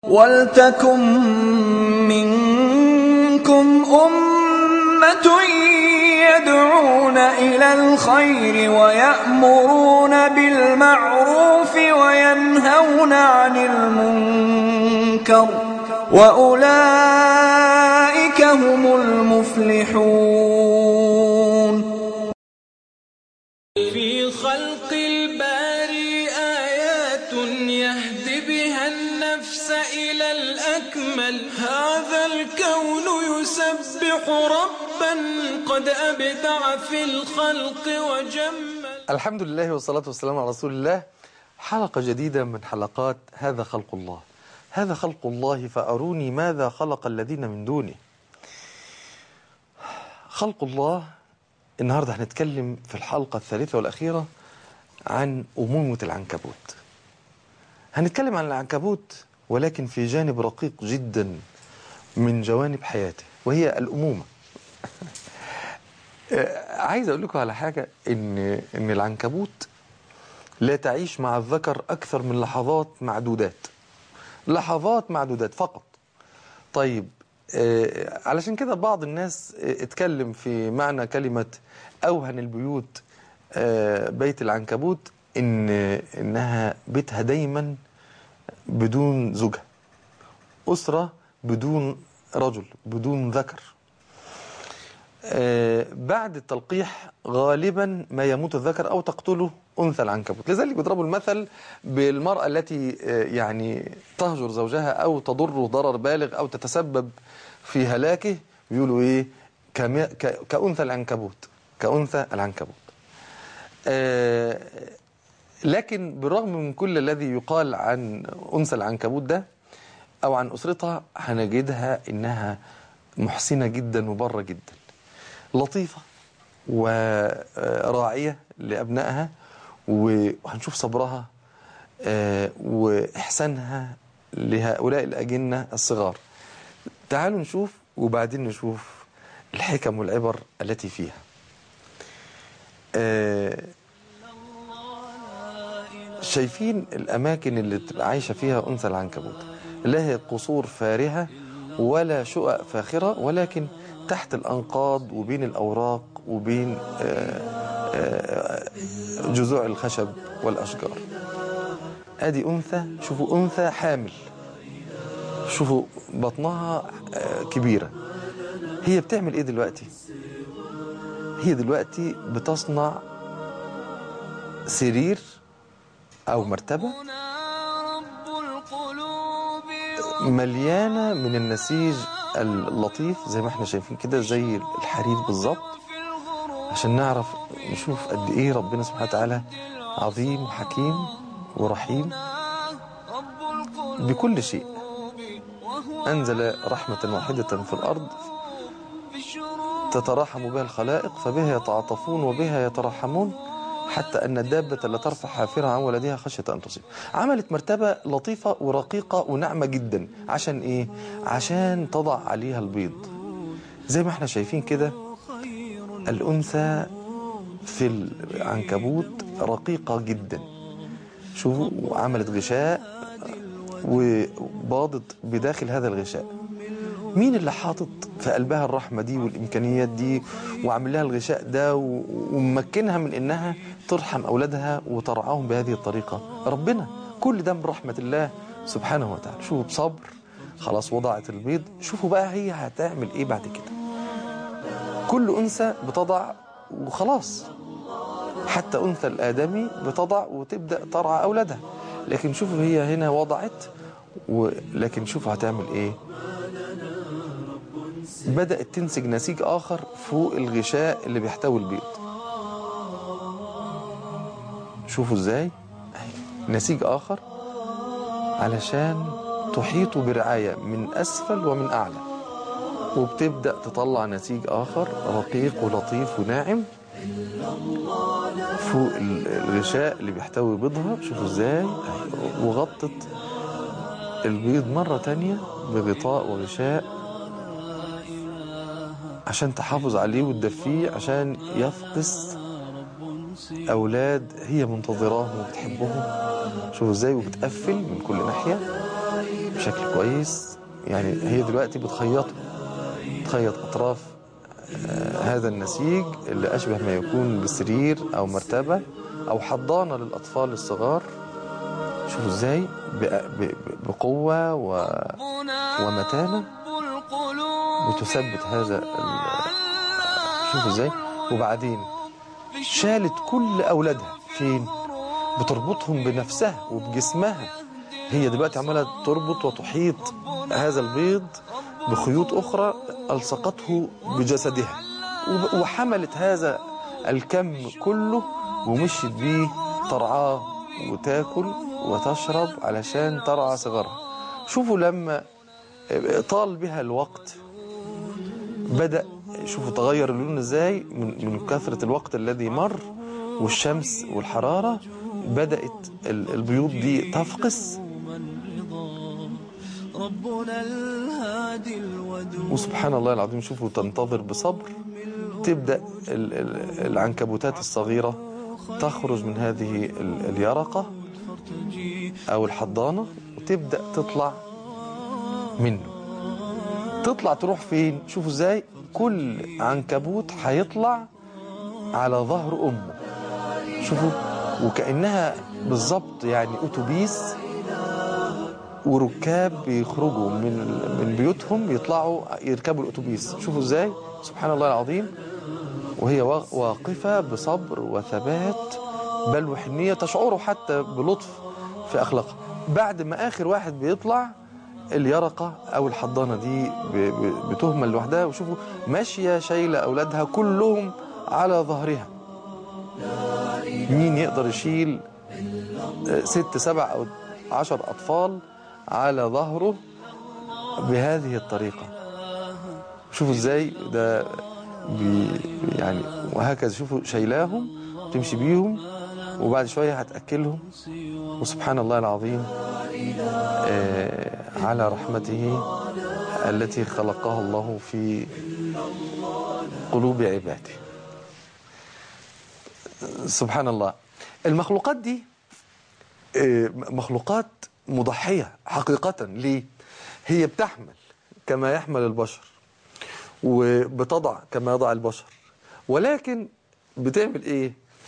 وَلْتَكُن مِّنكُمْ أُمَّةٌ يَدْعُونَ إِلَى الْخَيْرِ وَيَأْمُرُونَ بِالْمَعْرُوفِ وَيَنْهَوْنَ عَنِ الْمُنكَرِ ۚ وَأُولَٰئِكَ هُمُ الْمُفْلِحُونَ في خلق الباري آيات يهد بها النفس إلى الأكمل هذا الكون يسبح ربا قد أبدع في الخلق وجمل الحمد لله والصلاة والسلام على رسول الله حلقة جديدة من حلقات هذا خلق الله هذا خلق الله فأروني ماذا خلق الذين من دونه خلق الله النهاردة هنتكلم في الحلقة الثالثة والأخيرة عن أمومة العنكبوت هنتكلم عن العنكبوت ولكن في جانب رقيق جدا من جوانب حياته وهي الأمومة عايز أقول لكم على حاجة إن إن العنكبوت لا تعيش مع الذكر أكثر من لحظات معدودات لحظات معدودات فقط طيب آه، علشان كده بعض الناس آه، اتكلم في معنى كلمة أوهن البيوت آه، بيت العنكبوت إن إنها بيتها دايما بدون زوجها أسرة بدون رجل بدون ذكر آه، بعد التلقيح غالبا ما يموت الذكر أو تقتله أنثى العنكبوت لذلك بيضربوا المثل بالمرأة التي آه، يعني تهجر زوجها أو تضره ضرر بالغ أو تتسبب في هلاكه بيقولوا إيه كما- ك- كأنثى العنكبوت كأنثى العنكبوت آه، لكن بالرغم من كل الذي يقال عن أنثى العنكبوت ده أو عن أسرتها هنجدها إنها محسنة جدا وبرة جدا لطيفة وراعية لأبنائها وهنشوف صبرها آه، وإحسانها لهؤلاء الأجنة الصغار تعالوا نشوف وبعدين نشوف الحكم والعبر التي فيها آه، شايفين الأماكن اللي تبقى عايشة فيها أنثى العنكبوت لا هي قصور فارهة ولا شقق فاخرة ولكن تحت الأنقاض وبين الأوراق وبين آه، آه، جذوع الخشب والأشجار أدي أنثى شوفوا أنثى حامل شوفوا بطنها آه، كبيرة هي بتعمل إيه دلوقتي هي دلوقتي بتصنع سرير أو مرتبة رب القلوب مليانة من النسيج اللطيف زي ما احنا شايفين كده زي الحرير بالظبط في الغروب عشان نعرف نشوف قد ايه ربنا سبحانه وتعالى عظيم وحكيم ورحيم رب القلوب بكل شيء وهو أنزل رحمة واحدة في الأرض في الشروق تتراحم بها الخلائق فبها يتعاطفون وبها يتراحمون حتى أن الدابة لا ترفع حافرها عن ولدها خشية أن تصيب عملت مرتبة لطيفة ورقيقة وناعمة جدا عشان إيه؟ عشان تضع عليها البيض زي ما احنا شايفين كده الأنثى في العنكبوت رقيقة جدا شوفوا وعملت غشاء وباضت بداخل هذا الغشاء مين اللي حاطط في قلبها الرحمة دي والإمكانيات دي وعامل لها الغشاء ده و- وممكنها من إنها ترحم أولادها وترعاهم بهذه الطريقة ربنا كل ده من رحمة الله سبحانه وتعالى شوفوا بصبر خلاص وضعت البيض شوفوا بقى هي هتعمل إيه بعد كده كل أنثى بتضع وخلاص حتى أنثى الآدمي بتضع وتبدأ ترعى أولادها لكن شوفوا هي هنا وضعت ولكن شوفوا هتعمل إيه بدأت تنسج نسيج آخر فوق الغشاء اللي بيحتوي البيض شوفوا ازاي أهي، نسيج آخر علشان تحيط برعاية من أسفل ومن أعلى وبتبدأ تطلع نسيج آخر رقيق ولطيف وناعم فوق ال- الغشاء اللي بيحتوي بيضها شوفوا ازاي أهي، وغطت البيض مرة تانية بغطاء وغشاء عشان تحافظ عليه وتدفيه عشان يفقس أولاد هي منتظراهم وبتحبهم شوفوا ازاي وبتقفل من كل ناحية بشكل كويس يعني هي دلوقتي بتخيطه تخيط أطراف آه، هذا النسيج اللي أشبه ما يكون بسرير أو مرتبة أو حضانة للأطفال الصغار شوفوا إزاي ب- ب- بقوة و... ومتانة بتثبت هذا ال- شوفوا إزاي وبعدين شالت كل أولادها فين بتربطهم بنفسها وبجسمها هي دلوقتي عمالة تربط وتحيط هذا البيض بخيوط أخرى ألصقته بجسدها وب- وحملت هذا الكم كله ومشيت بيه ترعاه وتاكل وتشرب علشان ترعى صغارها شوفوا لما طال بها الوقت بدأ شوفوا تغير اللون ازاي من, من كثرة الوقت الذي مر والشمس والحرارة بدأت ال- البيوض دي تفقس ربنا الهادي الودود وسبحان الله العظيم شوفوا تنتظر بصبر تبدأ ال- ال- العنكبوتات الصغيرة تخرج من هذه ال- اليرقة أو الحضانة وتبدأ تطلع منه تطلع تروح فين شوفوا ازاي كل عنكبوت هيطلع على ظهر أمه شوفوا وكأنها بالظبط يعني أتوبيس وركاب بيخرجوا من من بيوتهم يطلعوا يركبوا الاتوبيس شوفوا ازاي سبحان الله العظيم وهي وا- واقفه بصبر وثبات بل وحنيه تشعروا حتى بلطف في اخلاقها بعد ما اخر واحد بيطلع اليرقه او الحضانه دي ب- ب- بتهمل لوحدها وشوفوا ماشيه شايله اولادها كلهم على ظهرها مين يقدر يشيل آه، ست سبع أو عشر أطفال على ظهره بهذه الطريقة شوفوا ازاي ده بي يعني وهكذا شوفوا شايلاهم تمشي بيهم وبعد شوية هتأكلهم وسبحان الله العظيم آه على رحمته التي خلقها الله في قلوب عباده سبحان الله المخلوقات دي آه، مخلوقات مضحية حقيقة ليه؟ هي بتحمل كما يحمل البشر وبتضع كما يضع البشر ولكن بتعمل ايه؟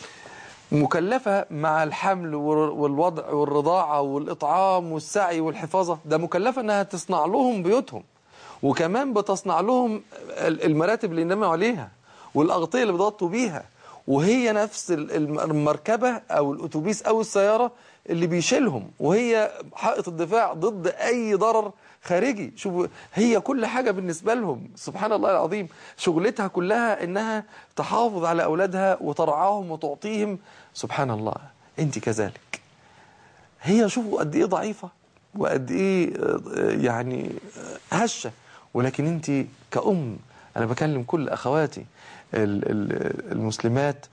مكلفة مع الحمل والر- والوضع والرضاعة والإطعام والسعي والحفاظة ده مكلفة انها تصنع لهم بيوتهم وكمان بتصنع لهم ال- المراتب اللي يناموا عليها والأغطية اللي بيضغطوا بيها وهي نفس ال- الم- المركبة أو الأتوبيس أو السيارة اللي بيشيلهم وهي حائط الدفاع ضد أي ضرر خارجي شوفوا هي كل حاجة بالنسبة لهم سبحان الله العظيم شغلتها كلها إنها تحافظ على أولادها وترعاهم وتعطيهم سبحان الله أنت كذلك هي شوفوا قد ايه ضعيفة وقد ايه آه، يعني آه، هشة ولكن انت كأم انا بكلم كل اخواتي ال- ال- المسلمات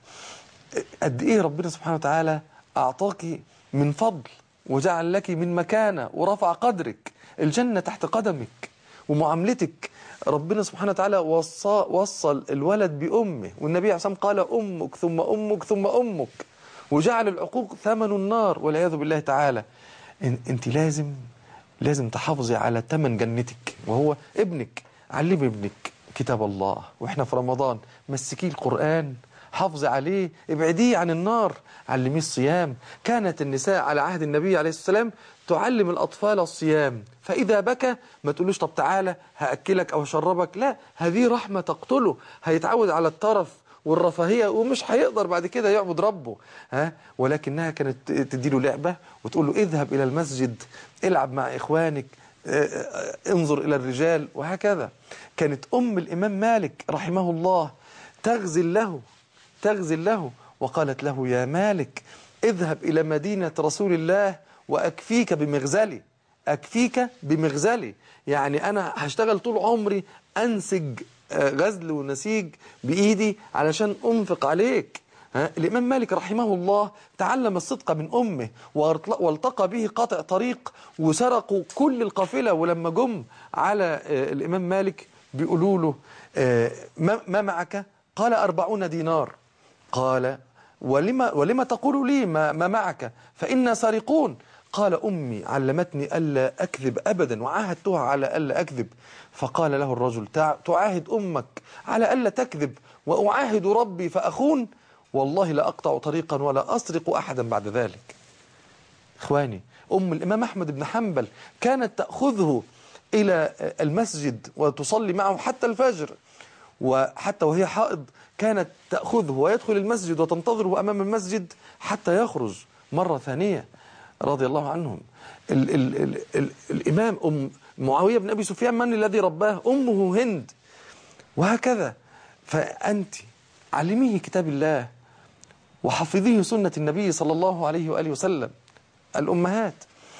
قد ايه ربنا سبحانه وتعالى اعطاك من فضل وجعل لك من مكانة ورفع قدرك الجنة تحت قدمك ومعاملتك ربنا سبحانه وتعالى وصى وصل الولد بأمه والنبي عليه الصلاة والسلام قال أمك ثم أمك ثم أمك وجعل العقوق ثمن النار والعياذ بالله تعالى إن- انت لازم لازم تحافظي على ثمن جنتك وهو ابنك علمي ابنك كتاب الله واحنا في رمضان مسكيه القرآن حافظي عليه ابعديه عن النار علميه الصيام كانت النساء على عهد النبي عليه الصلاة والسلام تعلم الأطفال الصيام فإذا بكى ما تقولوش طب تعالى هأكلك أو أشربك لا هذه رحمة تقتله هيتعود على الطرف والرفاهية ومش هيقدر بعد كده يعبد ربه ها ولكنها كانت تديله لعبة وتقول له اذهب إلى المسجد العب مع إخوانك آه، آه، انظر إلى الرجال وهكذا كانت أم الإمام مالك رحمه الله تغزل له تغزل له وقالت له يا مالك اذهب إلى مدينة رسول الله وأكفيك بمغزلي أكفيك بمغزلي يعني أنا هشتغل طول عمري أنسج آه، غزل ونسيج بإيدي علشان أنفق عليك ها؟ الإمام مالك رحمه الله تعلم الصدق من أمه وارتل- والتقى به قاطع طريق وسرقوا كل القافلة ولما جم على آه، الإمام مالك بيقولوا له آه، ما ما معك قال أربعون دينار قال ولما, ولما تقول لي ما, ما معك فإنا سارقون قال أمي علمتني ألا أكذب أبدا وعاهدتها على ألا أكذب فقال له الرجل تع- تعاهد أمك على ألا تكذب وأعاهد ربي فأخون والله لا أقطع طريقا ولا أسرق أحدا بعد ذلك إخواني أم الإمام أحمد بن حنبل كانت تأخذه إلى المسجد وتصلي معه حتى الفجر وحتى وهي حائض كانت تأخذه ويدخل المسجد وتنتظره أمام المسجد حتى يخرج مرة ثانية رضي الله عنهم ال ال ال ال الإمام أم معاوية بن أبي سفيان من الذي رباه أمه هند وهكذا فأنت علميه كتاب الله وحفظيه سنة النبي صلى الله عليه وآله وسلم الأمهات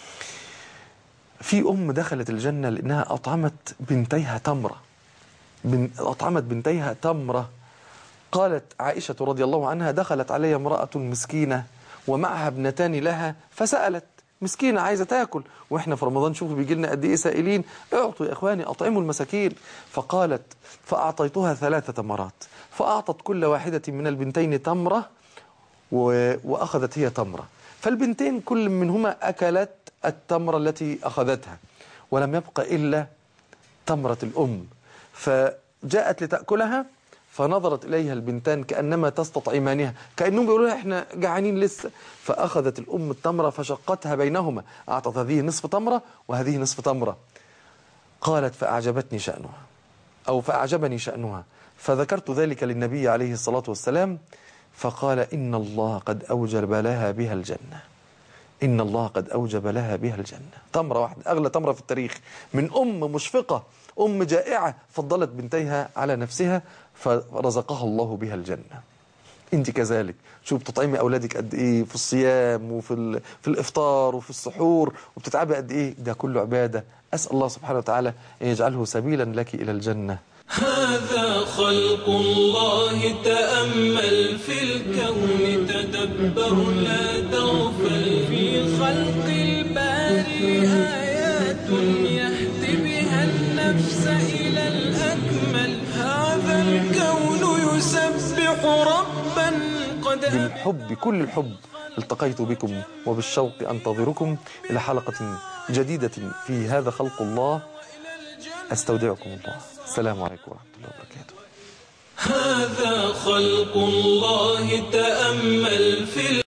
في أم دخلت الجنة لأنها أطعمت بنتيها تمرة بن أطعمت بنتيها تمرة قالت عائشة رضي الله عنها دخلت علي امرأة مسكينة ومعها ابنتان لها فسألت مسكينة عايزة تاكل واحنا في رمضان شوفوا بيجي لنا قد ايه سائلين اعطوا يا اخواني اطعموا المساكين فقالت فاعطيتها ثلاث تمرات فاعطت كل واحدة من البنتين تمرة و- واخذت هي تمرة فالبنتين كل منهما اكلت التمرة التي اخذتها ولم يبق الا تمرة الأم فجاءت لتأكلها فنظرت إليها البنتان كأنما تستطعمانها كأنهم بيقولوا لها إحنا جعانين لسه فأخذت الأم التمرة فشقتها بينهما أعطت هذه نصف تمرة وهذه نصف تمرة قالت فأعجبتني شأنها أو فأعجبني شأنها فذكرت ذلك للنبي عليه الصلاة والسلام فقال إن الله قد أوجب لها بها الجنة إن الله قد أوجب لها بها الجنة تمرة واحدة أغلى تمرة في التاريخ من أم مشفقة أم جائعة فضلت بنتيها على نفسها فرزقها الله بها الجنة أنت كذلك شوف بتطعمي أولادك قد إيه في الصيام وفي ال... في الإفطار وفي السحور وبتتعبي قد إيه ده كله عبادة أسأل الله سبحانه وتعالى أن يجعله سبيلا لك إلى الجنة هذا خلق الله تأمل في الكون تدبر لا تغفل في خلق الباري آيات يهدي بها النفس إلى الأكمل هذا الكون يسبح ربا قد بالحب كل الحب التقيت بكم وبالشوق أنتظركم إلى حلقة جديدة في هذا خلق الله أستودعكم الله السلام عليكم ورحمة الله وبركاته هذا خلق الله تأمل في